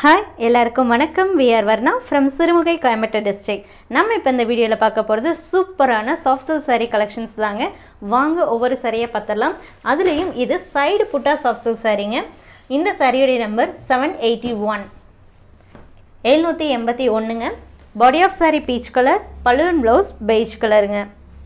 hi எல்லாருக்கும் வணக்கம் we are Varna from Sirumugai Coimbatore district நம்ம இப்போ இந்த வீடியோவில் பார்க்க போகிறது சூப்பரான சாஃப்ட் சில்க் saree கலெக்ஷன்ஸ் தாங்க வாங்க ஒவ்வொரு சாரியை பார்த்துடலாம் அதுலேயும் இது சைடு புட்டா சாஃப்ட் சில்க் சாரீங்க இந்த சாரியோடைய நம்பர் செவன் எயிட்டி ஒன் எழுநூற்றி எண்பத்தி ஒன்றுங்க body of saree peach colour balloon blouse beige கலருங்க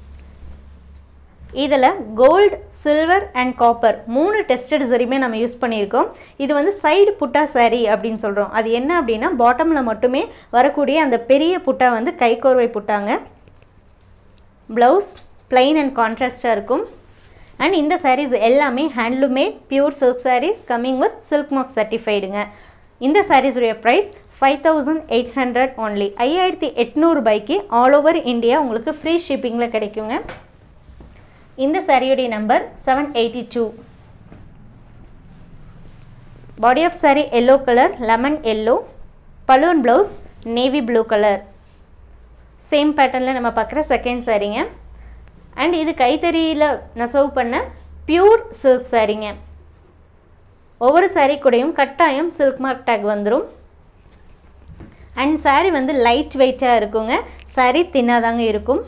இதில் கோல்டு சில்வர் அண்ட் காப்பர் மூணு டெஸ்டட் சரியுமே நம்ம யூஸ் பண்ணியிருக்கோம் இது வந்து சைடு புட்டா saree அப்படின்னு சொல்கிறோம் அது என்ன அப்படின்னா பாட்டமில் மட்டுமே வரக்கூடிய அந்த பெரிய புட்டா வந்து கைக்கோர்வை புட்டாங்க ப்ளவுஸ் பிளைன் அண்ட் கான்ட்ராஸ்டாக இருக்கும் அண்ட் இந்த sarees எல்லாமே handloom made pure silk sarees coming with silk mark சர்டிஃபைடுங்க இந்த சாரீஸுடைய price five thousand eight hundred only ஐயாயிரத்தி எட்நூறுபாய்க்கு ஆல் ஓவர் இந்தியா உங்களுக்கு ஃப்ரீ ஷிப்பிங்கில் கிடைக்குங்க இந்த சாரியுடைய number seven eighty two body of sari yellow colour lemon yellow balloon blouse navy blue colour same பேட்டர்னில் நம்ம பார்க்குற செகண்ட் சாரீங்க அண்ட் இது கைத்தறியில் நெசவு பண்ண பியூர் சில்க் சாரீங்க ஒவ்வொரு சாரீ கூடயும் கட்டாயம் சில்க் மார்க் டேக் வந்துடும் அண்ட் சாரீ வந்து லைட் வெயிட்டாக இருக்குங்க சாரீ தின்னாதாங்க இருக்கும்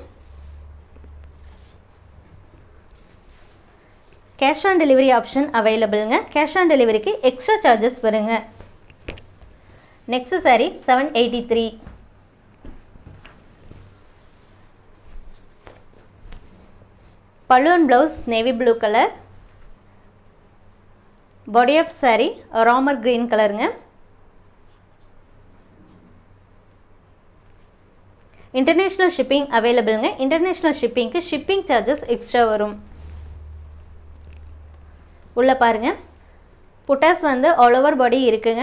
கேஷ் ஆன் டெலிவரி ஆப்ஷன் அவைலபிளுங்க கேஷ் ஆன் டெலிவரிக்கு எக்ஸ்ட்ரா சார்ஜஸ் வருங்க next sari seven eighty three balloon blouse navy blue colour body of sari ராமர் க்ரீன் கலருங்க இன்டர்நேஷ்னல் ஷிப்பிங் அவைலபிளுங்க இன்டர்நேஷ்னல் ஷிப்பிங்க்கு ஷிப்பிங் சார்ஜஸ் எக்ஸ்ட்ரா வரும் உள்ளே பாருங்கள் புட்டாஸ் வந்து ஆல் ஓவர் பாடி இருக்குங்க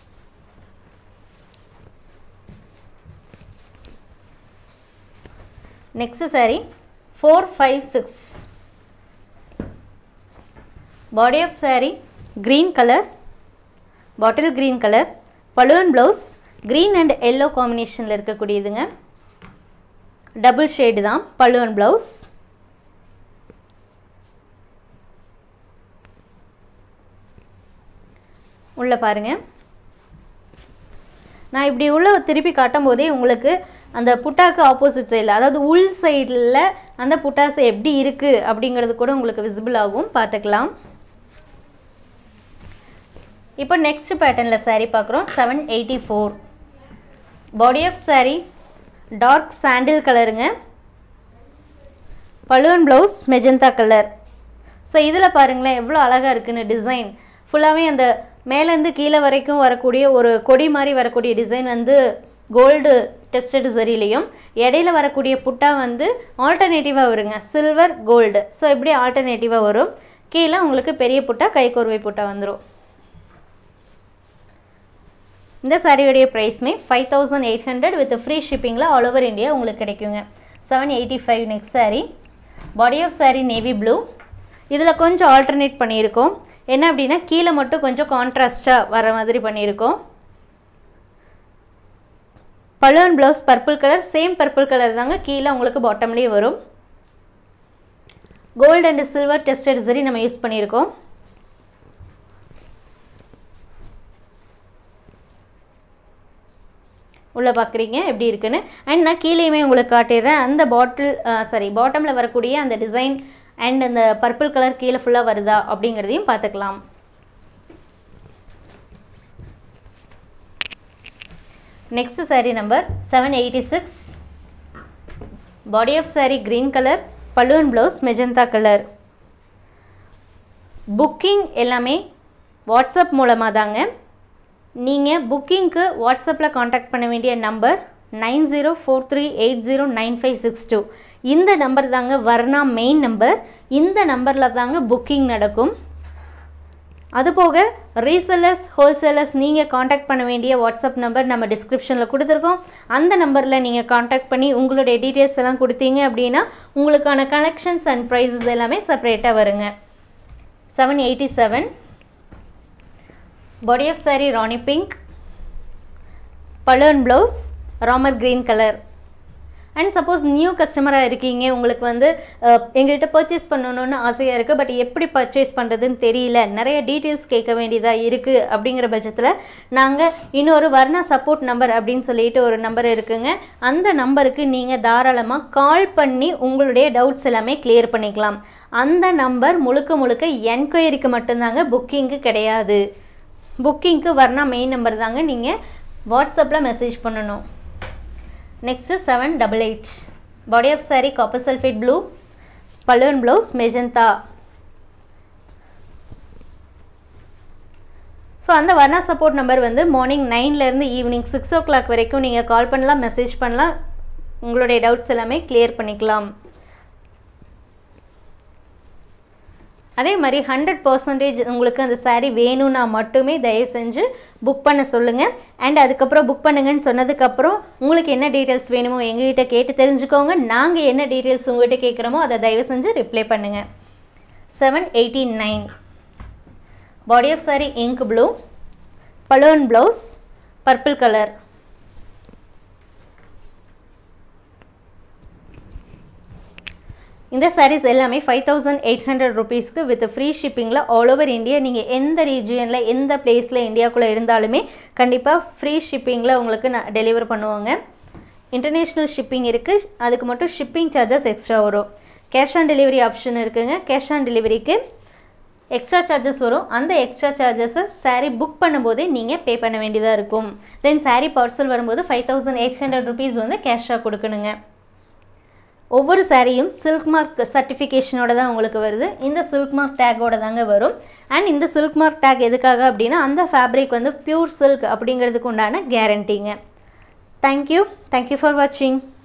next sari four five six body of sari green colour bottle green colour balloon blouse green and yellow காம்பினேஷனில் இருக்கக்கூடியதுங்க டபுள் ஷேடு தான் பலூன் ப்ளவுஸ் உள்ளே பாருங்கள் நான் இப்படி உள்ள திருப்பி காட்டும் போதே உங்களுக்கு அந்த புட்டாக்கு ஆப்போசிட் சைடில் அதாவது உள் சைடில் அந்த புட்டாஸ் எப்படி இருக்குது அப்படிங்கிறது கூட உங்களுக்கு விசிபிள் ஆகும் பார்த்துக்கலாம் இப்போ நெக்ஸ்ட் பேட்டர்னில் சாரீ பார்க்குறோம் seven eighty four body of sari dark sandal கலருங்க balloon blouse magenta colour so இதில் பாருங்களேன் எவ்வளோ அழகாக இருக்குன்னு டிசைன் ஃபுல்லாகவே அந்த மேலேருந்து கீழே வரைக்கும் வரக்கூடிய ஒரு கொடி மாதிரி வரக்கூடிய டிசைன் வந்து கோல்டு டெஸ்டட் சரிலையும் இடையில வரக்கூடிய புட்டா வந்து ஆல்டர்னேட்டிவாக வருங்க சில்வர் கோல்டு ஸோ இப்படி ஆல்டர்னேட்டிவாக வரும் கீழே உங்களுக்கு பெரிய புட்டா கைக்கோர்வை புட்டா வந்துடும் இந்த சாரியுடைய ப்ரைஸ்மே five thousand eight hundred with free ஷிப்பிங்கில் ஆல் ஓவர் இந்தியா உங்களுக்கு கிடைக்குங்க seven eighty five next sari body of sari navy blue இதில் கொஞ்சம் ஆல்டர்னேட் பண்ணியிருக்கோம் என்ன அப்படின்னா கீழே மட்டும் கொஞ்சம் கான்ட்ராஸ்டாக வர மாதிரி பண்ணியிருக்கோம் balloon blouse purple colour same purple colour தாங்க கீழே உங்களுக்கு பாட்டம்லேயே வரும் கோல்டு அண்ட் சில்வர் டெஸ்டட் சரி நம்ம யூஸ் பண்ணியிருக்கோம் உள்ளே பார்க்குறீங்க எப்படி இருக்குன்னு அண்ட் நான் கீழேயுமே உங்களுக்கு காட்டிடுறேன் அந்த பாட்டில் சாரி பாட்டமில் வரக்கூடிய அந்த டிசைன் அண்ட் அந்த பர்பிள் கலர் கீழே ஃபுல்லாக வருதா அப்படிங்கிறதையும் பார்த்துக்கலாம் next sari number seven eighty six body of sari green colour balloon blouse magenta colour booking எல்லாமே வாட்ஸ்அப் மூலமாக தாங்க நீங்கள் புக்கிங்க்கு வாட்ஸ்அப்பில் காண்டாக்ட் பண்ண வேண்டிய number nine zero four three eight zero nine five six two இந்த நம்பர் தாங்க வர்ணா மெயின் நம்பர் இந்த நம்பரில் தாங்க புக்கிங் நடக்கும் அதுபோக ரீசெல்லர்ஸ் ஹோல்சேலர்ஸ் நீங்கள் காண்டாக்ட் பண்ண வேண்டிய வாட்ஸ்அப் நம்பர் நம்ம டிஸ்கிரிப்ஷனில் கொடுத்துருக்கோம் அந்த நம்பரில் நீங்கள் காண்டாக்ட் பண்ணி உங்களுடைய டீட்டெயில்ஸ் எல்லாம் கொடுத்தீங்க அப்படின்னா உங்களுக்கான கனெக்ஷன்ஸ் அண்ட் ப்ரைஸஸ் எல்லாமே செப்பரேட்டாக வருங்க seven eighty seven body of sari rani pink balloon blouse Ramar green colour and suppose new கஸ்டமராக இருக்கீங்க உங்களுக்கு வந்து அஹ், எங்ககிட்ட பர்ச்சேஸ் பண்ணணும்னு ஆசையாக இருக்குது பட் எப்படி பர்ச்சேஸ் பண்ணுறதுன்னு தெரியல நிறைய டீட்டெயில்ஸ் கேட்க வேண்டியதாக இருக்குது அப்படிங்கிற பட்சத்தில் நாங்கள் இன்னொரு வர்ணா சப்போர்ட் நம்பர் அப்படின்னு சொல்லிட்டு ஒரு நம்பர் இருக்குங்க அந்த நம்பருக்கு நீங்கள் தாராளமாக கால் பண்ணி உங்களுடைய டவுட்ஸ் எல்லாமே கிளியர் பண்ணிக்கலாம் அந்த நம்பர் முழுக்க முழுக்க என்கொயரிக்கு மட்டும்தாங்க புக்கிங்க்கு கிடையாது புக்கிங்க்கு வர்ணா மெயின் நம்பர் தாங்க நீங்கள் வாட்ஸ்அப்பில் மெசேஜ் பண்ணணும் next seven double eight body of saree copper sulphate blue balloon blouse magenta so அந்த வர்ணா சப்போர்ட் நம்பர் வந்து மார்னிங் நைன்லேருந்து ஈவினிங் சிக்ஸ் ஓ கிளாக் வரைக்கும் நீங்கள் கால் பண்ணலாம் மெசேஜ் பண்ணலாம் உங்களுடைய டவுட்ஸ் எல்லாமே கிளியர் பண்ணிக்கலாம் அதே மாதிரி ஹண்ட்ரட் பர்சன்டேஜ் உங்களுக்கு அந்த saree வேணும்னா மட்டுமே தயவு செஞ்சு புக் பண்ண சொல்லுங்கள் அண்ட் அதுக்கப்புறம் புக் பண்ணுங்கன்னு சொன்னதுக்கப்புறம் உங்களுக்கு என்ன டீட்டெயில்ஸ் வேணுமோ எங்ககிட்ட கேட்டு தெரிஞ்சுக்கோங்க நாங்கள் என்ன டீட்டெயில்ஸ் உங்கள்கிட்ட கேட்குறோமோ அதை தயவு செஞ்சு ரிப்ளை பண்ணுங்கள் seven eighty nine body of saree ink blue balloon blouse purple colour இந்த sarees எல்லாமே ஃபைவ் தௌசண்ட் எயிட் ஹண்ட்ரட் ருபீஸ்க்கு வித் ஃப்ரீ ஷிப்பிங்கில் ஆல் ஓவர் இந்தியா நீங்கள் எந்த ரீஜியனில் எந்த பிளேஸில் இந்தியாக்குள்ளே இருந்தாலுமே கண்டிப்பாக ஃப்ரீ ஷிப்பிங்கில் உங்களுக்கு நான் டெலிவர் பண்ணுவாங்க இன்டர்நேஷ்னல் ஷிப்பிங் இருக்குது அதுக்கு மட்டும் ஷிப்பிங் சார்ஜஸ் எக்ஸ்ட்ரா வரும் கேஷ் ஆன் டெலிவரி ஆப்ஷன் இருக்குங்க கேஷ் ஆன் டெலிவரிக்கு எக்ஸ்ட்ரா சார்ஜஸ் வரும் அந்த எக்ஸ்ட்ரா சார்ஜஸை saree புக் பண்ணும்போதே நீங்கள் பே பண்ண வேண்டியதாக இருக்கும் தென் saree பார்சல் வரும்போது five thousand eight hundred rupees வந்து கேஷாக கொடுக்கணுங்க ஒவ்வொரு சாரியும் சில்க் மார்க் சர்டிஃபிகேஷனோட தான் உங்களுக்கு வருது இந்த சில்க் மார்க் டேக்கோட தாங்க வரும் அண்ட் இந்த சில்க் மார்க் டேக் எதுக்காக அப்படின்னா அந்த ஃபேப்ரிக் வந்து பியூர் சில்க் அப்படிங்கிறதுக்கு உண்டான கேரண்டிங்க தேங்க்யூ தேங்க்யூ ஃபார் வாட்சிங்